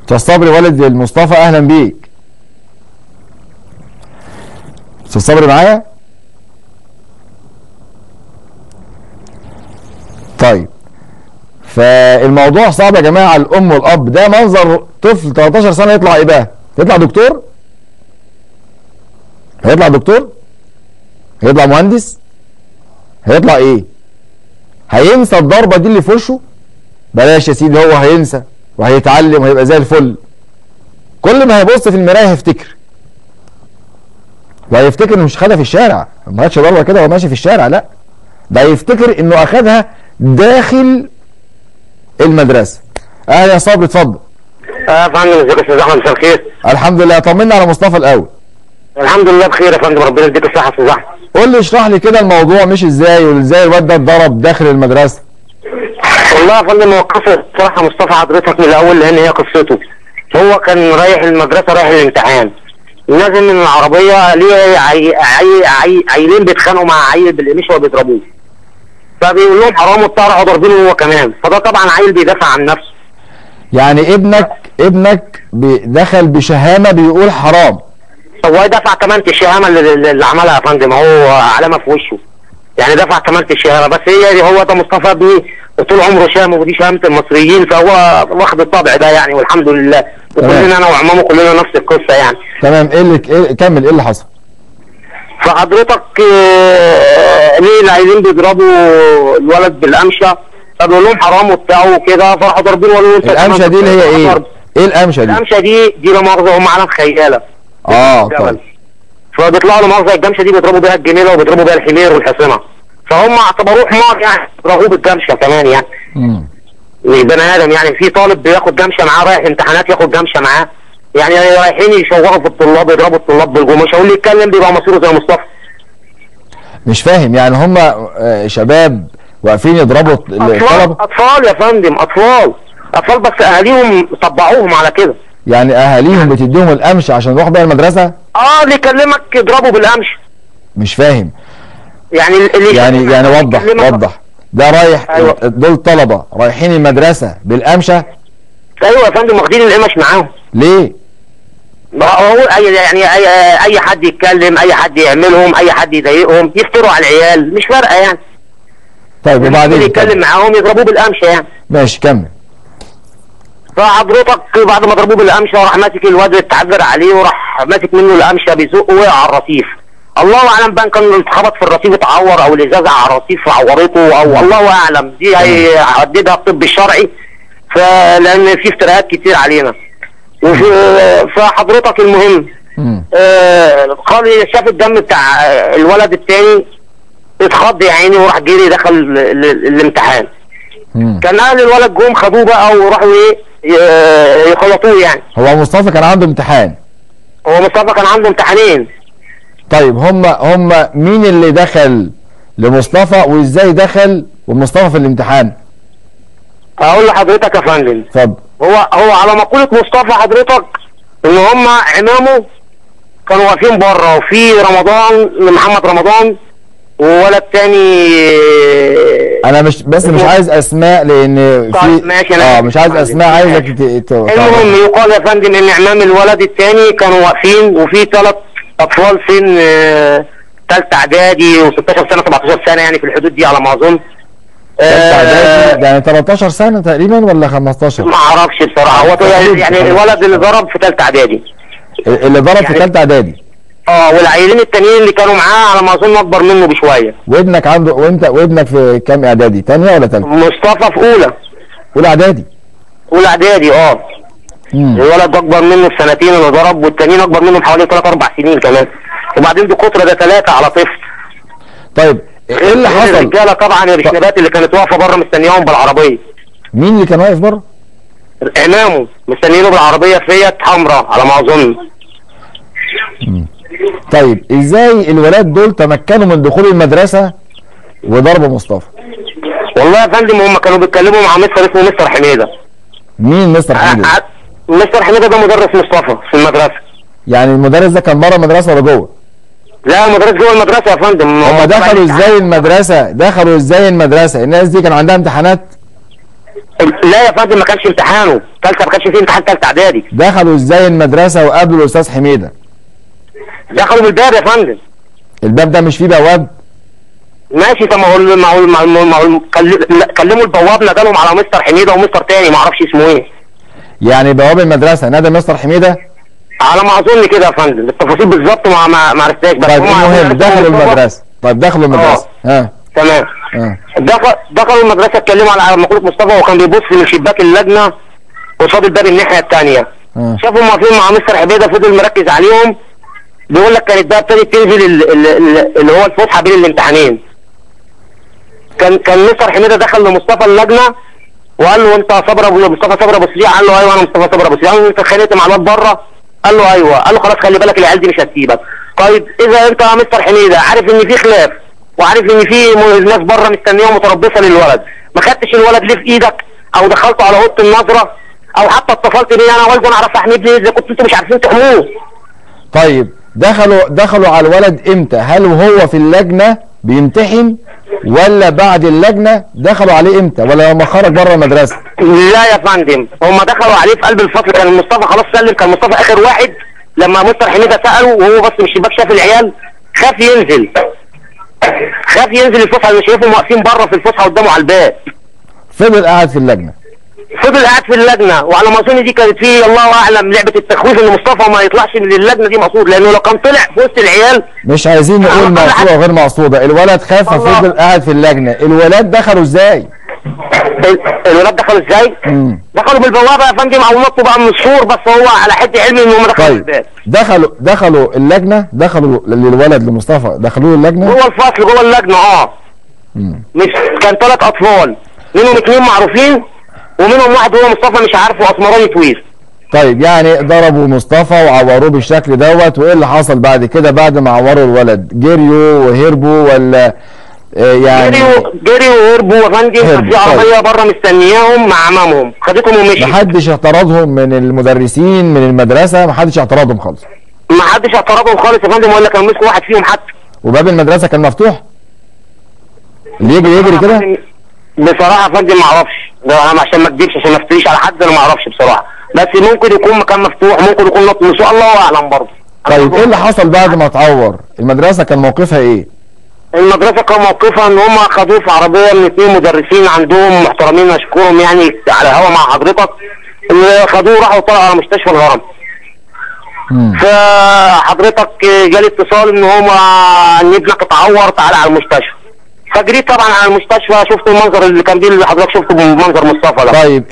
استاذ صبري والد المصطفى اهلا بيك استاذ صبري معايا طيب فالموضوع صعب يا جماعه على الام والاب ده منظر طفل 13 سنه يطلع ايه بقى يطلع دكتور هيطلع دكتور هيطلع مهندس هيطلع ايه هينسى الضربه دي اللي في وشه بلاش يا سيدي هو هينسى وهيتعلم وهيبقى زي الفل كل ما هيبص في المرايه هيفتكر وهيفتكر انه مش خدها في الشارع ما خدش ضربه كده وهو ماشي في الشارع لا ده هيفتكر انه اخدها داخل المدرسه اهلا يا صبري اتفضل اه يا فندم ازيك يا استاذ احمد مساء الخير الحمد لله طمنا على مصطفى الاول الحمد لله بخير يا فندم ربنا يديك الصحه يا استاذ احمد قول لي اشرح لي كده الموضوع مش ازاي وازاي الواد ده اتضرب داخل المدرسه والله يا فندم هو قصه بصراحه مصطفى حضرتك من الاول لان هي قصته هو كان رايح المدرسه رايح الامتحان نازل من العربيه ليه عي... عي... عي... عيلين بيتخانقوا مع عيل بالقميش وبيضربوه فبيقول لهم حرام وبتاع راحوا ضاربينه هو كمان فده طبعا عيل بيدافع عن نفسه يعني ابنك ابنك بي- دخل بشهامه بيقول حرام هو دفع كمان الشهامه اللي, اللي اللي عملها يا فندم هو علامه في وشه يعني دفع كمان الشهامه بس هي هو ده مصطفى ابني طول عمره شام ودي شهامه المصريين فهو واخد الطبع ده يعني والحمد لله وكلنا انا وعمامه كلنا نفس القصه يعني تمام ايه اللي إيه كمل ايه اللي حصل فحضرتك آه، ليه العيلين بيضربوا الولد بالقمشه فبيقول لهم حرام وبتاع وكده فراحوا ضاربين وقالوا له انت القمشه كمان دي اللي هي ايه ضرب. ايه القمشه دي القمشه دي دي لا مؤاخذه هم علم خياله اه جبل. طيب فبيطلعوا له مؤاخذه الجمشه دي بيضربوا بيها الجميله وبيضربوا بيها الحمير والحصنه فهم اعتبروه حمار يعني ضربوه بالجمشه كمان يعني مم. مش بني ادم يعني في طالب بياخد جمشه معاه رايح امتحانات ياخد جمشه معاه يعني رايحين يشوهوا في الطلاب يضربوا الطلاب بالجمش واللي يتكلم بيبقى مصيره زي مصطفى مش فاهم يعني هم آه، شباب واقفين يضربوا اطفال الطلبه اطفال يا فندم اطفال اطفال بس اهاليهم طبعوهم على كده يعني اهاليهم بتديهم القمش عشان يروحوا بيها المدرسه اه اللي يكلمك اضربه بالقمش مش فاهم يعني اللي يعني يعني وضح يكلمك- وضح ده رايح أيوة. دول طلبه رايحين المدرسه بالقمشه ايوه يا فندم واخدين القمش معاهم ليه ما هو أي يعني اي اي حد يتكلم اي حد يعملهم اي حد يضايقهم يفتروا على العيال مش فارقه يعني طيب اللي وبعدين يتكلم كمل. معاهم يضربوه بالقمشه يعني ماشي كمل فحضرتك بعد ما ضربوه بالقمشه راح ماسك الواد اللي اتعذر عليه وراح ماسك منه القمشه بيزقه وقع على الرصيف الله اعلم بقى كان اتخبط في الرصيف اتعور او الازازه على الرصيف عورته او الله اعلم دي هيحددها الطب الشرعي فلان في افتراءات كتير علينا وفي فحضرتك المهم مم. آه، قال شاف الدم بتاع آه، الولد التاني اتخض يا عيني وراح جري دخل ال- ال- الامتحان مم. كان اهل الولد جم خدوه بقى وراحوا ايه ي- يخلطوه يعني هو مصطفى كان عنده امتحان هو مصطفى كان عنده امتحانين طيب هم هم مين اللي دخل لمصطفى وازاي دخل ومصطفى في الامتحان اقول لحضرتك يا فندم اتفضل هو هو على مقولة مصطفى حضرتك ان هم عمامه كانوا واقفين بره وفي رمضان محمد رمضان وولد تاني انا مش بس مش اسمه- عايز اسماء لان في طيب ماشي، أنا اه آسف. مش عايز معلش. اسماء عايزك ماشي. ت- ت- المهم يقال يا فندم ان عمام الولد التاني كانوا واقفين وفي ثلاث اطفال سن آه، تالتة اعدادي و16 سنه 17 سنه يعني في الحدود دي على ما اظن تالتة إعدادي، آه، يعني 13 سنه تقريبا ولا 15 ما اعرفش بصراحه هو يعني, يعني الولد اللي ضرب في ثالثه اعدادي اللي ضرب في يعني- ثالثه اعدادي اه والعيلين التانيين اللي كانوا معاه على ما اظن اكبر منه بشويه وابنك عنده وانت وابنك في كام اعدادي ثانيه ولا ثالثه مصطفى في اولى اولى اعدادي اولى اعدادي اه مم. الولد اكبر منه بسنتين اللي ضرب والتانيين اكبر منه بحوالي 3 4 سنين كمان وبعدين دي كتره ده ثلاثه على طفل طيب ايه اللي حصل الرجاله طبعا الشباب اللي كانت واقفه بره مستنياهم بالعربيه مين اللي كان واقف بره امامه مستنيينه بالعربيه فيت حمراء على ما اظن طيب ازاي الولاد دول تمكنوا من دخول المدرسه وضرب مصطفى والله يا فندم هم كانوا بيتكلموا مع مستر اسمه مستر حميده مين مستر حميد ع- ع- مستر حميده ده مدرس مصطفى في المدرسه يعني المدرس ده كان بره المدرسه ولا جوه لا مدرس جوه المدرسه يا فندم هم دخلوا ازاي المدرسه دخلوا ازاي المدرسه الناس دي كان عندها امتحانات لا يا فندم ما كانش امتحانه ثالثه ما كانش فيه امتحان ثالثه اعدادي دخلوا ازاي المدرسه وقابلوا الاستاذ حميده دخلوا من الباب يا فندم الباب ده مش فيه بواب ماشي طب ما هو ما هو ما هو- ما هو كل- لا، كلموا البواب نادالهم على مستر حميده ومستر تاني ما اعرفش اسمه ايه يعني بواب المدرسه نادى مستر حميده على ما اظن كده يا فندم التفاصيل بالظبط ما ما ما عرفتهاش بس طيب هم عارفين المهم عرفوا دخلوا مصطفى. المدرسه طيب دخلوا المدرسه ها تمام ها دخل دخلوا المدرسه اتكلموا على على مقوله مصطفى وكان بيبص من شباك اللجنه قصاد الباب الناحيه الثانيه ها شافوا هم واقفين مع مستر حميده فضل مركز عليهم بيقول لك كانت بقى ابتدت تنزل ال- ال- ال- اللي هو الفسحه بين الامتحانين كان كان مستر حميده دخل لمصطفى اللجنه وقال له انت صبر ابو مصطفى صبر ابو سريع قال له ايوه انا مصطفى صبر ابو سريع قال له انت اتخانقت مع الواد بره قال له ايوه قال له خلاص خلي بالك العيال دي مش هتسيبك طيب اذا انت يا مستر حميده عارف ان في خلاف وعارف ان في م- ناس بره مستنيه متربصه للولد ما خدتش الولد ليه في ايدك او دخلته على اوضه النظره او حتى اتصلت بيه انا والده انا اعرف احمد ليه اذا كنتوا انتوا مش عارفين تحموه طيب دخلوا دخلوا على الولد امتى هل وهو في اللجنه بيمتحن ولا بعد اللجنه دخلوا عليه امتى ولا لما خرج بره المدرسه لا يا فندم هم دخلوا عليه في قلب الفصل كان مصطفى خلاص سلم كان مصطفى اخر واحد لما مستر حميده ساله وهو بص من الشباك شاف العيال خاف ينزل خاف ينزل الفسحه اللي شايفهم واقفين بره في الفسحه قدامه على الباب فضل قاعد في اللجنه فضل قاعد في اللجنه وعلى ما اظن دي كانت فيه الله اعلم لعبه التخويف ان مصطفى ما يطلعش من اللجنه دي مقصود لانه لو كان طلع في وسط العيال مش عايزين نقول أنا طلع- مقصوده وغير مقصوده الولد خاف الله. ففضل قاعد في اللجنه الولاد دخلوا ازاي ال- الولاد دخلوا ازاي؟ مم. دخلوا بالبوابه يا فندم او نطوا بقى من السور بس هو على حد علمي ان هم دخلوا طيب الباب دخلوا دخلوا اللجنه دخلوا للولد لمصطفى دخلوا له اللجنه جوه الفصل جوه اللجنه اه مم. مش كان ثلاث اطفال منهم اثنين معروفين ومنهم واحد هو مصطفى مش عارفه اسمراني طويل طيب يعني ضربوا مصطفى وعوروه بالشكل دوت وايه اللي حصل بعد كده بعد ما عوروا الولد جريوا وهربوا ولا آه، يعني جريوا جريوا وهربوا يا فندم هربوا، كان في عربيه بره مستنياهم مع امامهم خدتهم ومشي محدش اعترضهم من المدرسين من المدرسه محدش اعترضهم خالص ما حدش اعترضهم خالص يا فندم ولا كان مسكوا واحد فيهم حتى وباب المدرسه كان مفتوح اللي يجري يجري كده بصراحه يا فندم ما اعرفش ده انا عشان ما اكذبش عشان ما افتريش على حد انا ما اعرفش بصراحه بس ممكن يكون مكان مفتوح ممكن يكون نط من سوق الله اعلم برضه طيب ايه اللي حصل بعد ما اتعور المدرسه كان موقفها ايه المدرسه كان موقفها ان هم خدوه في عربيه من اثنين مدرسين عندهم محترمين اشكرهم يعني على الهوا مع حضرتك اللي خدوه راحوا طلعوا على مستشفى الهرم مم. فحضرتك جالي اتصال ان هما ان ابنك اتعور تعالى على المستشفى فجريت طبعا على المستشفى شفت المنظر اللي كان بيه اللي حضرتك شفته بمنظر مصطفى ده طيب